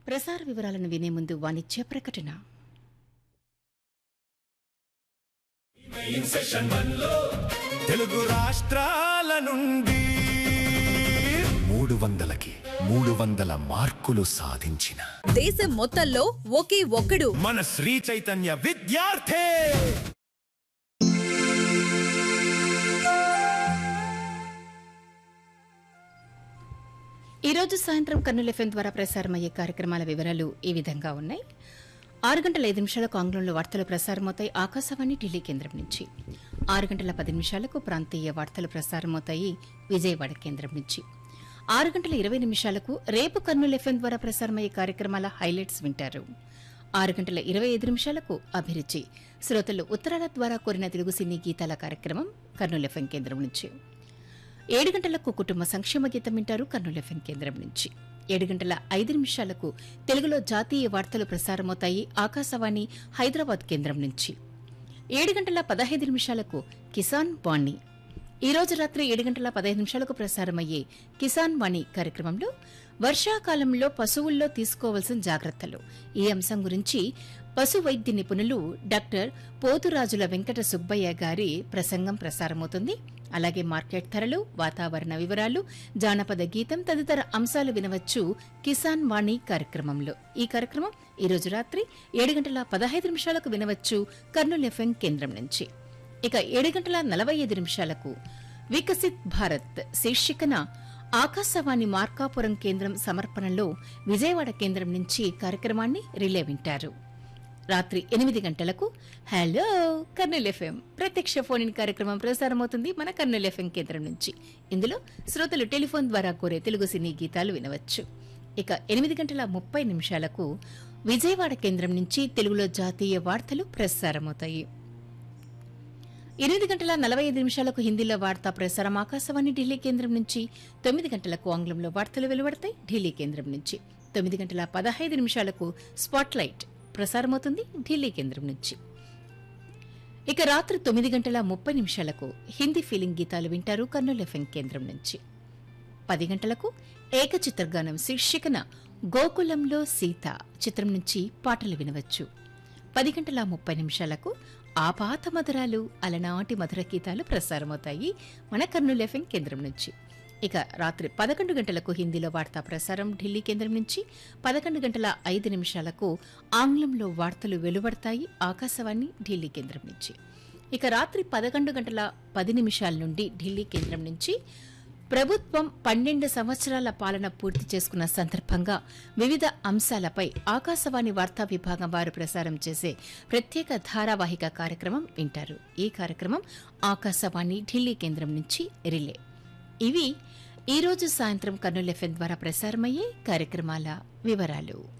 ప్రసార వివరాలను వినే ముందు వాణిజ్య ప్రకటన తెలుగు రాష్ట్రాల నుండి మూడు వందలకి మూడు వందల మార్కులు సాధించిన దేశం మొత్తంలో ఒకే ఒక్కడు మన శ్రీ చైతన్య విద్యార్థి ఈ రోజు సాయంత్రం కర్నూలు ఎఫ్ఎం ద్వారా ప్రసారమయ్యే కార్యక్రమాల వివరాలు ఈ విధంగా ఉన్నాయి ఆరు గంటల ఐదు నిమిషాలకు ఆంగ్లంలో వార్తలు ప్రసారమవుతాయి ఆకాశవాణి ఢిల్లీ కేంద్రం నుంచి ఆరు గంటల పది నిమిషాలకు ప్రాంతీయ వార్తలు ప్రసారమవుతాయి విజయవాడ కేంద్రం నుంచి ఆరు గంటల ఇరవై నిమిషాలకు రేపు కర్నూలు ఎఫ్ఎం ద్వారా ప్రసారమయ్యే కార్యక్రమాల హైలైట్స్ వింటారు ఆరు గంటల ఇరవై ఐదు నిమిషాలకు అభిరుచి శ్రోతలు ఉత్తరాల ద్వారా కోరిన తెలుగు సినీ గీతాల కార్యక్రమం కర్నూలు ఎఫ్ఎం కేంద్రం నుంచి ఏడు గంటలకు కుటుంబ సంక్షేమ గీతం వింటారు కర్నూలు ఎఫ్ఎం కేంద్రం నుంచి ఏడు గంటల ఐదు నిమిషాలకు తెలుగులో జాతీయ వార్తలు ప్రసారమవుతాయి ఆకాశవాణి హైదరాబాద్ కేంద్రం నుంచి ఏడు గంటల పదహైదు నిమిషాలకు కిసాన్ వాణి ఈ రోజు రాత్రి ఏడు గంటల పదహైదు నిమిషాలకు ప్రసారమయ్యే కిసాన్ వాణి కార్యక్రమంలో వర్షాకాలంలో పశువుల్లో తీసుకోవాల్సిన జాగ్రత్తలు ఈ అంశం గురించి పశు వైద్య నిపుణులు డాక్టర్ పోతురాజుల వెంకట సుబ్బయ్య గారి ప్రసంగం ప్రసారమవుతుంది అలాగే మార్కెట్ ధరలు వాతావరణ వివరాలు జానపద గీతం తదితర అంశాలు వినవచ్చు కిసాన్ వాణి కార్యక్రమంలో ఈ కార్యక్రమం ఈ రోజు రాత్రి ఏడు గంటల పదహైదు నిమిషాలకు వినవచ్చు కర్నూలు ఎఫ్ఎం కేంద్రం నుంచి ఇక ఏడు గంటల నలభై ఐదు నిమిషాలకు వికసిత్ భారత్ శీర్షికన ఆకాశవాణి మార్కాపురం కేంద్రం సమర్పణలో విజయవాడ కేంద్రం నుంచి కార్యక్రమాన్ని రిలే వింటారు రాత్రి ఎనిమిది గంటలకు హలో కర్నూలు ఎఫ్ఎం ప్రత్యక్ష ఫోన్ ఇన్ కార్యక్రమం ప్రసారమవుతుంది మన కర్నూలు ఎఫ్ఎం కేంద్రం నుంచి ఇందులో శ్రోతలు టెలిఫోన్ ద్వారా కోరే తెలుగు సినీ గీతాలు వినవచ్చు ఇక ఎనిమిది గంటల ముప్పై నిమిషాలకు విజయవాడ కేంద్రం నుంచి తెలుగులో జాతీయ వార్తలు ప్రసారమవుతాయి ఎనిమిది గంటల నలభై ఐదు నిమిషాలకు హిందీలో వార్తా ప్రసారం ఆకాశవాణి ఢిల్లీ కేంద్రం నుంచి తొమ్మిది గంటలకు ఆంగ్లంలో వార్తలు వెలువడతాయి ఢిల్లీ కేంద్రం నుంచి తొమ్మిది గంటల పదహైదు నిమిషాలకు స్పాట్లైట్ ప్రసారమవుతుంది ఢిల్లీ కేంద్రం నుంచి ఇక రాత్రి తొమ్మిది గంటల ముప్పై నిమిషాలకు హిందీ ఫీలింగ్ గీతాలు వింటారు కర్నూలు ఎఫ్ఎం కేంద్రం నుంచి పది గంటలకు ఏకచిత్రగానం శీర్షికన గోకులంలో సీత చిత్రం నుంచి పాటలు వినవచ్చు పది గంటల ముప్పై నిమిషాలకు ఆపాత మధురాలు అలనాటి మధుర గీతాలు ప్రసారమవుతాయి మన కర్నూలు ఎఫ్ఎం కేంద్రం నుంచి ఇక రాత్రి పదకొండు గంటలకు హిందీలో వార్తా ప్రసారం ఢిల్లీ కేంద్రం నుంచి పదకొండు గంటల ఐదు నిమిషాలకు ఆంగ్లంలో వార్తలు వెలువడతాయి ఆకాశవాణి ఢిల్లీ కేంద్రం నుంచి ఇక రాత్రి పదకొండు గంటల పది నిమిషాల నుండి ఢిల్లీ కేంద్రం నుంచి ప్రభుత్వం పన్నెండు సంవత్సరాల పాలన పూర్తి చేసుకున్న సందర్భంగా వివిధ అంశాలపై ఆకాశవాణి వార్తా విభాగం వారు ప్రసారం చేసే ప్రత్యేక ధారావాహిక కార్యక్రమం వింటారు ఈ కార్యక్రమం ఆకాశవాణి ఢిల్లీ కేంద్రం నుంచి రిలే ఇవి ఈ రోజు సాయంత్రం కర్నూలు ఎఫ్ఎం ద్వారా ప్రసారమయ్యే కార్యక్రమాల వివరాలు